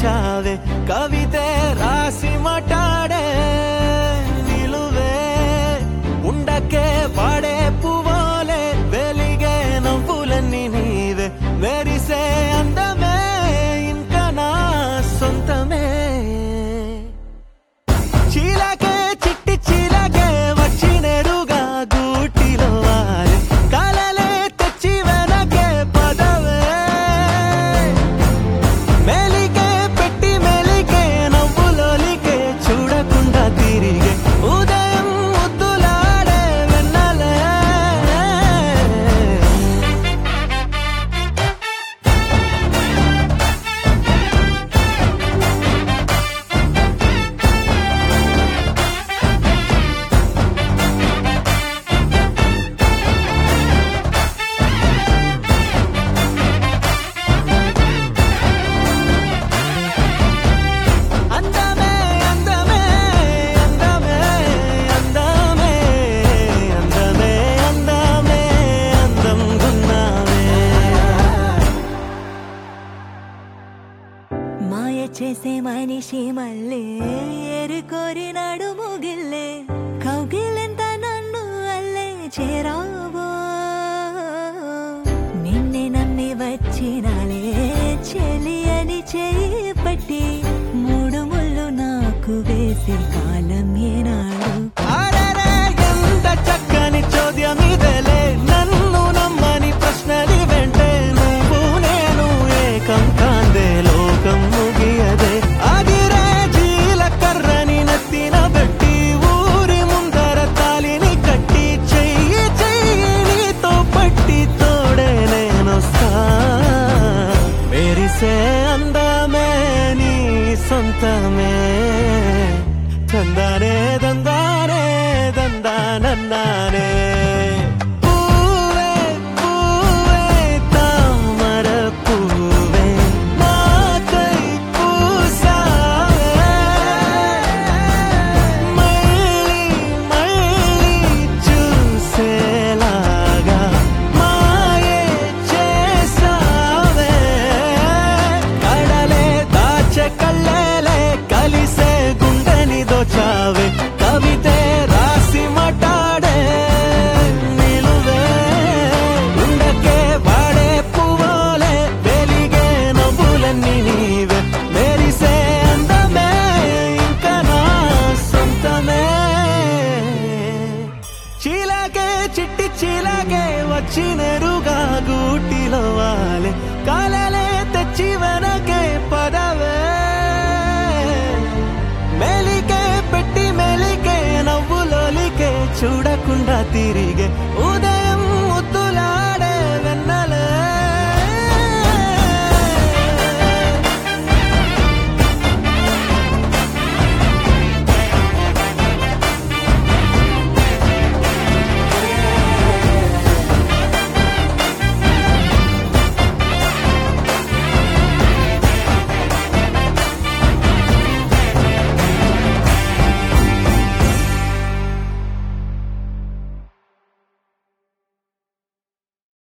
దోచావే కవితే రాసి మాట్లాడే నిలువే ఉండకే పాడే పువ్వులే వెలిగే నవ్వులన్నీ నీవే మెరిసే అందమే ఇంకా నా సొంతమే చీలకే చిట్టి చీలకే వచ్చి నేరుగా గూటిలో వారే కలలే తెచ్చి వెనకే పదవే మెలికే పెట్టి మెలికే నవ్వులోలికే చూడకుండా తిరిగే ఉదయం ముద్దులాడే వెన్నలే అందమే అందమే అందమే అందమే అందమే అందమే అందం గున్నావే మాయ చేసే మనిషి మళ్ళీ ఏరుకోరినాడు ముగిల్లే కౌగిలెంత నన్ను అల్లే చేరావో నిన్నే నమ్మి వచ్చినాలే చెలి అని చేయి పట్టి మూడు ముళ్ళు నాకు వేసి కాలం ఏనాడు అరెరే ఎంత చక్కని చోద్యం ఇదలే నన్ను నమ్మని ప్రశ్నలి వెంటే నువ్వు నేను ఏకం కాందే లోకం ముగియదే అదిరే జీలకర్రని నెత్తిన పెట్టి ఊరి ముందర తాలిని కట్టి చెయ్యి చెయ్యి నీతో పట్టి తోడే నేనొస్తా మెరిసే అందమే నీ సొంతమే తందానే దందానే దందానన్నానే పూవే పూవే తామర పూవే నాకై పూసావే మళ్ళీ మళ్ళీ చూసేలాగా మాయే చేసావే కడలే దాచె కళ్ళేలే కలిసే గుండెని దోచావే కవితే రాసి మాట్లాడే నిలువే ఉండకే వాడే పువ్వులే వెలిగే నవ్వులన్నీ నీవే మెరిసే అందమే ఇంకా నా సొంతమే చీలాకే చిట్టి చీలాకే వచ్చి నెరుగా గూటిలో వాలే కాలలే తెచ్చి వెనకే పదవే మెలికే పెట్టి మెలికే నవ్వులోలికే చూడకుండా తిరిగే ఉదయం